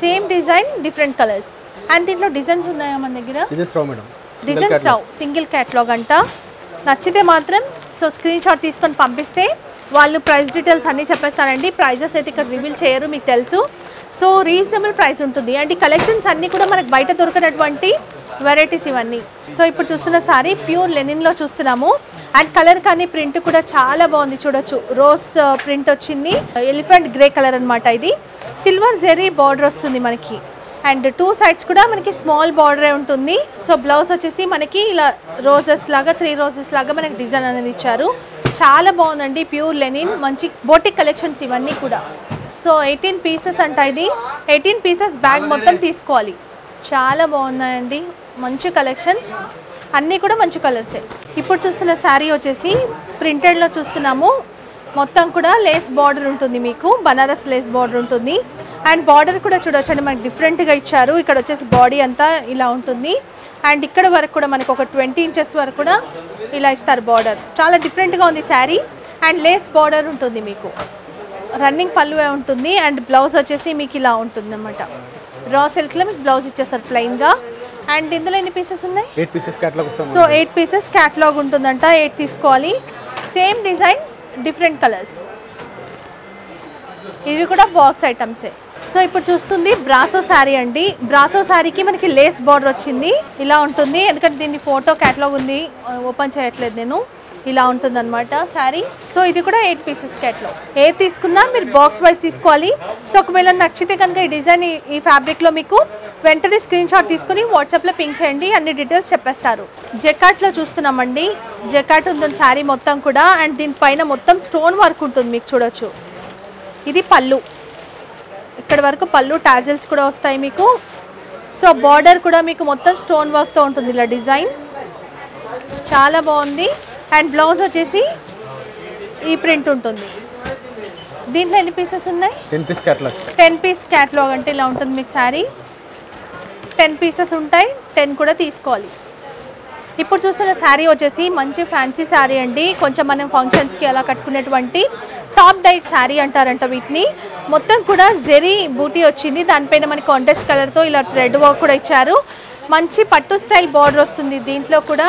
same design different colours and దీంట్లో డిజైన్స్ ఉన్నాయా మన దగ్గర ఇది స్ట్రో మేడం సింగిల్ డిజైన్స్ క్యాట్లాగ్ రావు సింగిల్ క్యాట్లాగ్ అంట నచ్చితే మాత్రం సో స్క్రీన్ షాట్ తీసుకొని పంపిస్తే వాళ్ళు ప్రైస్ డీటెయిల్స్ అన్నీ చెప్పేస్తారండి ప్రైజెస్ అయితే ఇక్కడ రివీల్ చేయరు మీకు తెలుసు సో రీజనబుల్ ప్రైస్ ఉంటుంది అండ్ ఈ కలెక్షన్స్ అన్నీ కూడా మనకు బయట దొరికినటువంటి వెరైటీస్ ఇవన్నీ సో ఇప్పుడు చూస్తున్న సారీ ప్యూర్ లెనిన్లో చూస్తున్నాము అండ్ కలర్ కానీ ప్రింట్ కూడా చాలా బాగుంది చూడొచ్చు రోజ్ ప్రింట్ వచ్చింది ఎలిఫెంట్ గ్రే కలర్ అన్నమాట ఇది సిల్వర్ జెరీ బార్డర్ వస్తుంది మనకి అండ్ టూ సైడ్స్ కూడా మనకి స్మాల్ బార్డరే ఉంటుంది సో బ్లౌజ్ వచ్చేసి మనకి ఇలా రోజెస్ లాగా త్రీ రోజెస్ లాగా మనకి డిజైన్ అనేది ఇచ్చారు చాలా బాగుందండి ప్యూర్ లెనిన్ మంచి బోటిక్ కలెక్షన్స్ ఇవన్నీ కూడా సో ఎయిటీన్ పీసెస్ అంట ఇది ఎయిటీన్ పీసెస్ బ్యాగ్ మొత్తం తీసుకోవాలి చాలా బాగున్నాయండి మంచి కలెక్షన్స్ అన్నీ కూడా మంచి కలర్సే ఇప్పుడు చూస్తున్న శారీ వచ్చేసి ప్రింటెడ్లో చూస్తున్నాము మొత్తం కూడా లేస్ బార్డర్ ఉంటుంది మీకు బనారస్ లేస్ బార్డర్ ఉంటుంది అండ్ బార్డర్ కూడా చూడొచ్చండి మనకి డిఫరెంట్గా ఇచ్చారు ఇక్కడ వచ్చేసి బాడీ అంతా ఇలా ఉంటుంది అండ్ ఇక్కడ వరకు కూడా మనకు ఒక ట్వంటీ ఇంచెస్ వరకు కూడా ఇలా ఇస్తారు బార్డర్ చాలా డిఫరెంట్గా ఉంది శారీ అండ్ లేస్ బార్డర్ ఉంటుంది మీకు రన్నింగ్ పళ్ళువే ఉంటుంది అండ్ బ్లౌజ్ వచ్చేసి మీకు ఇలా ఉంటుంది అనమాట రా సిల్క్లో మీకు బ్లౌజ్ ఇచ్చేస్తారు ప్లెయిన్గా అండ్ ఇందులో ఎన్ని పీసెస్ ఉన్నాయి ఎయిట్ పీసెస్ క్యాట్లాగ్ వస్తాం సో ఎయిట్ పీసెస్ క్యాటలాగ్ ఉంటుందంట ఎయిట్ తీసుకోవాలి సేమ్ డిజైన్ డిఫరెంట్ కలర్స్ ఇవి కూడా బాక్స్ ఐటమ్సే సో ఇప్పుడు చూస్తుంది బ్రాసో శారీ అండి బ్రాసో శారీకి మనకి లేస్ బార్డర్ వచ్చింది ఇలా ఉంటుంది ఎందుకంటే దీన్ని ఫోటో క్యాటలాగ్ ఉంది ఓపెన్ చేయట్లేదు నేను ఇలా ఉంటుంది అనమాట శారీ సో ఇది కూడా ఎయిట్ పీసెస్ క్యాటలాగ్ ఏది తీసుకున్నా మీరు బాక్స్ వైజ్ తీసుకోవాలి సో ఒకవేళ నచ్చితే కనుక ఈ డిజైన్ ఈ- ఈ ఫ్యాబ్రిక్లో మీకు వెంటనే స్క్రీన్ షాట్ తీసుకుని వాట్సాప్లో పింక్ చేయండి అన్ని డీటెయిల్స్ చెప్పేస్తారు జెకాట్లో చూస్తున్నామండి జెకాట్ ఉంటుంది శారీ మొత్తం కూడా అండ్ దీనిపైన మొత్తం స్టోన్ వర్క్ ఉంటుంది మీకు చూడొచ్చు ఇది పళ్ళు ఇక్కడ వరకు పళ్ళు టాజిల్స్ కూడా వస్తాయి మీకు సో బార్డర్ కూడా మీకు మొత్తం స్టోన్ వర్క్తో ఉంటుంది ఇలా డిజైన్ చాలా బాగుంది అండ్ బ్లౌజ్ వచ్చేసి ఈ ప్రింట్ ఉంటుంది దీంట్లో ఎన్ని పీసెస్ ఉన్నాయి ten piece catalogue ten piece catalogue అంటే ఇలా ఉంటుంది మీకు శారీ టెన్ పీసెస్ ఉంటాయి టెన్ కూడా తీసుకోవాలి ఇప్పుడు చూస్తున్న శారీ వచ్చేసి మంచి ఫ్యాన్సీ శారీ అండి కొంచెం మనం ఫంక్షన్స్కి అలా కట్టుకునేటువంటి టాప్ డైట్ శారీ అంటారంట వీటిని మొత్తం కూడా జెరీ బూటీ వచ్చింది దానిపైన మనకి కాంటెస్ట్ కలర్తో ఇలా థ్రెడ్ వర్క్ కూడా ఇచ్చారు మంచి పట్టు స్టైల్ బార్డర్ వస్తుంది దీంట్లో కూడా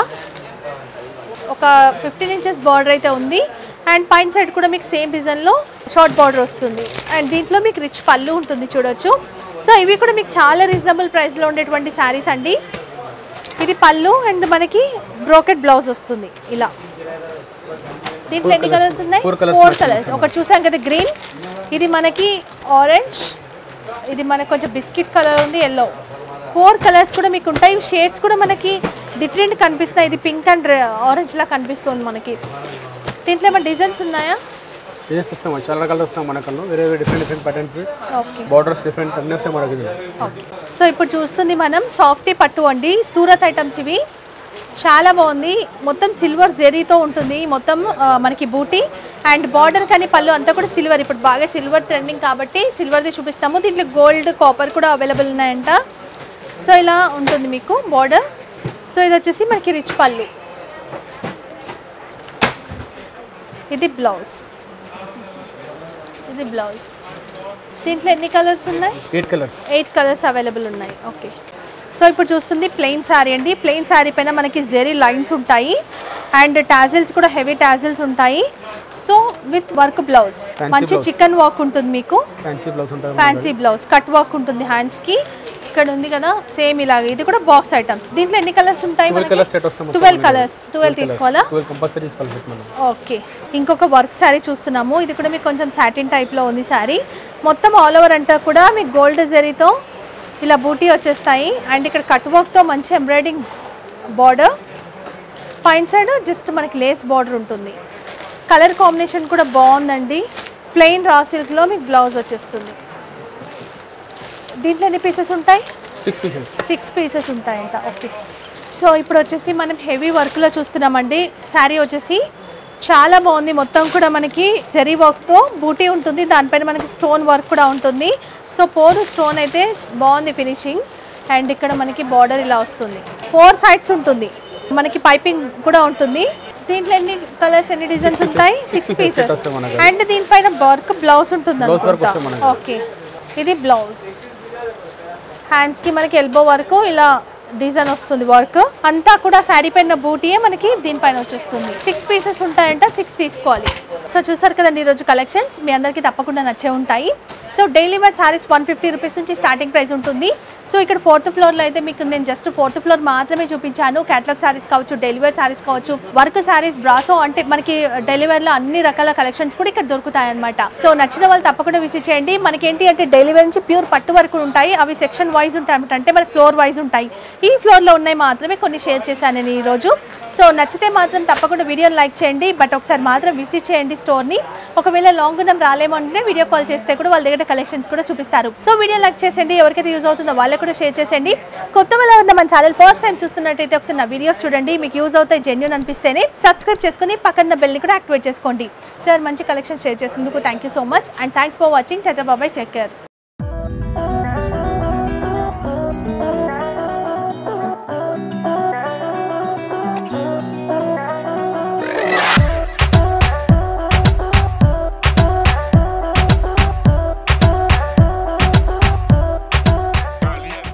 ఒక ఫిఫ్టీన్ ఇంచెస్ బార్డర్ అయితే ఉంది అండ్ పైన సైడ్ కూడా మీకు సేమ్ డిజైన్లో షార్ట్ బార్డర్ వస్తుంది అండ్ దీంట్లో మీకు రిచ్ పళ్ళు ఉంటుంది చూడొచ్చు సో ఇవి కూడా మీకు చాలా రీజనబుల్ ప్రైస్లో ఉండేటువంటి శారీస్ అండి ఇది పళ్ళు అండ్ మనకి బ్రోకెట్ బ్లౌజ్ వస్తుంది ఇలా దీంట్లో ఎన్ని కలర్స్ ఉన్నాయి Four colours four matching colours ఒకటి చూసాం కదా గ్రీన్ ఇది మనకి ఆరెంజ్ ఇది మనకి కొంచెం బిస్కెట్ కలర్ ఉంది ఎల్లో ఫోర్ కలర్స్ కూడా మీకు ఉంటాయి షేడ్స్ కూడా మనకి డిఫరెంట్ కనిపిస్తున్నాయి ఇది పింక్ అండ్ ఆరెంజ్ లా కనిపిస్తుంది మనకి దీంట్లో ఏమైనా డిజైన్స్ ఉన్నాయా డిజైన్స్ వస్తాం చాలా రకాలు వస్తాం మన కళ్ళు వేరే వేరే different different patterns okay borders different అన్నీ వస్తాయి మనకి ఇందులో. ఓకే సో ఇప్పుడు చూస్తుంది మనం సాఫ్టీ పట్టు అండి సూరత్ ఐటమ్స్ ఇవి చాలా బాగుంది మొత్తం సిల్వర్ జెరీతో ఉంటుంది మొత్తం ఆ, మనకి బూటీ అండ్ బార్డర్ కానీ పళ్ళు అంతా కూడా సిల్వర్ ఇప్పుడు బాగా సిల్వర్ ట్రెండింగ్ కాబట్టి సిల్వర్ది చూపిస్తాము దీంట్లో గోల్డ్ కాపర్ కూడా అవైలబుల్ ఉన్నాయంట సో ఇలా ఉంటుంది మీకు బార్డర్ సో ఇది వచ్చేసి మనకి రిచ్ పళ్ళు ఇది బ్లౌజ్ ఇది బ్లౌజ్ దీంట్లో ఎన్ని కలర్స్ ఉన్నాయి eight colours eight colours available ఉన్నాయి ఓకే సో ఇప్పుడు చూస్తుంది ప్లెయిన్ శారీ అండి ప్లెయిన్ శారీ పైన మనకి జెరీ లైన్స్ ఉంటాయి అండ్ టాజిల్స్ కూడా హెవీ టాజిల్స్ ఉంటాయి so with work blouse Fancy మంచి blouse. చికెన్ వర్క్ ఉంటుంది మీకు ఫ్యాన్సీ బ్లౌజ్ ఉంటుంది ఫ్యాన్సీ బ్లౌజ్ కట్ వర్క్ ఉంటుంది హ్యాండ్స్కి ఇక్కడ ఉంది కదా సేమ్ ఇలాగే ఇది కూడా బాక్స్ ఐటమ్స్ దీంట్లో ఎన్ని కలర్స్ ఉంటాయి ట్వెల్వ్ కలర్స్ సెట్ వస్తాం ట్వెల్వ్ కలర్స్ ట్వెల్వ్ తీసుకోవాలా ట్వెల్వ్ కంపల్సరీ తీసుకోవాలి set మనం ఓకే ఇంకొక వర్క్ శారీ చూస్తున్నాము ఇది కూడా మీకు కొంచెం సాటిన్ టైప్లో ఉంది శారీ మొత్తం ఆల్ ఓవర్ అంతా కూడా మీకు గోల్డ్ జరీతో ఇలా బూటీ వచ్చేస్తాయి అండ్ ఇక్కడ కట్ వర్క్తో మంచి ఎంబ్రాయిడింగ్ బార్డర్ పైన సైడ్ జస్ట్ మనకి లేస్ బార్డర్ ఉంటుంది కలర్ కాంబినేషన్ కూడా బాగుందండి ప్లెయిన్ రా సిల్క్లో మీకు బ్లౌజ్ వచ్చేస్తుంది దీంట్లో ఎన్ని పీసెస్ ఉంటాయి సిక్స్ పీసెస్ సిక్స్ పీసెస్ ఉంటాయంట ఓకే సో ఇప్పుడు వచ్చేసి మనం హెవీ వర్క్లో చూస్తున్నామండి శారీ వచ్చేసి చాలా బాగుంది మొత్తం కూడా మనకి జరీ వర్క్తో బూటీ ఉంటుంది దానిపైన మనకి స్టోన్ వర్క్ కూడా ఉంటుంది సో పోరు స్టోన్ అయితే బాగుంది ఫినిషింగ్ అండ్ ఇక్కడ మనకి బార్డర్ ఇలా వస్తుంది ఫోర్ సైడ్స్ ఉంటుంది మనకి పైపింగ్ కూడా ఉంటుంది దీంట్లో ఎన్ని కలర్స్ ఎన్ని డిజైన్స్ pieces. ఉంటాయి Six six pieces set pieces వస్తాయి మనకి. అండ్ దీనిపైన వర్క్ బ్లౌజ్ ఉంటుంది Blouse work అనుకుంటా వస్తుంది మనకి. ఓకే ఇది బ్లౌజ్ హ్యాండ్స్కి మనకి ఎల్బో వరకు ఇలా డిజైన్ వస్తుంది వర్క్ అంతా కూడా శారీ పైన బూటీయే మనకి దీనిపైన వచ్చేస్తుంది సిక్స్ పీసెస్ ఉంటాయంట సిక్స్ తీసుకోవాలి సో చూసారు కదండి ఈరోజు కలెక్షన్స్ మీ అందరికీ తప్పకుండా నచ్చే ఉంటాయి so daily wear sarees one fifty rupees నుంచి స్టార్టింగ్ ప్రైస్ ఉంటుంది సో ఇక్కడ ఫోర్త్ ఫ్లోర్లో అయితే మీకు నేను జస్ట్ ఫోర్త్ ఫ్లోర్ మాత్రమే చూపించాను క్యాటలాగ్ సారీస్ కావచ్చు డెలివరీ సారీస్ కావచ్చు వర్క్ సారీస్ బ్రాసో అంటే మనకి డెలివరీలో అన్ని రకాల కలెక్షన్స్ కూడా ఇక్కడ దొరుకుతాయి అనమాట సో నచ్చిన వాళ్ళు తప్పకుండా విజిట్ చేయండి మనకి ఏంటి అంటే డెలివరీ నుంచి ప్యూర్ పట్టు వరకు ఉంటాయి అవి సెక్షన్ వైజ్ ఉంటాయి అనమాట అంటే మన ఫ్లోర్ వైజ్ ఉంటాయి ఈ ఫ్లోర్లో ఉన్నాయి మాత్రమే కొన్ని షేర్ చేశాను నేను ఈరోజు సో నచ్చితే మాత్రం తప్పకుండా వీడియోని లైక్ చేయండి బట్ ఒకసారి మాత్రం విజిట్ చేయండి స్టోర్ని ఒకవేళ లాంగ్ ఉన్నాం రాలేమంటే వీడియో కాల్ చేస్తే కూడా వాళ్ళ దగ్గర కలెక్షన్స్ కూడా చూపిస్తారు సో వీడియో లైక్ చేసేయండి ఎవరికైతే యూజ్ అవుతుందో వాళ్ళకి కూడా షేర్ చేసేయండి కొత్త వాళ్ళు ఉన్న మన ఛానల్ ఫస్ట్ టైం చూస్తున్నట్టయితే ఒకసారి నా వీడియోస్ చూడండి మీకు యూజ్ అవుతాయి జెన్యున్ అనిపిస్తేనే సబ్స్క్రైబ్ చేసుకుని పక్కన బెల్ని కూడా యాక్టివేట్ చేసుకోండి సార్ మంచి కలెక్షన్ షేర్ చేసినందుకు thank you so much and thanks for watching tata బాబాయ్ టేక్ కేర్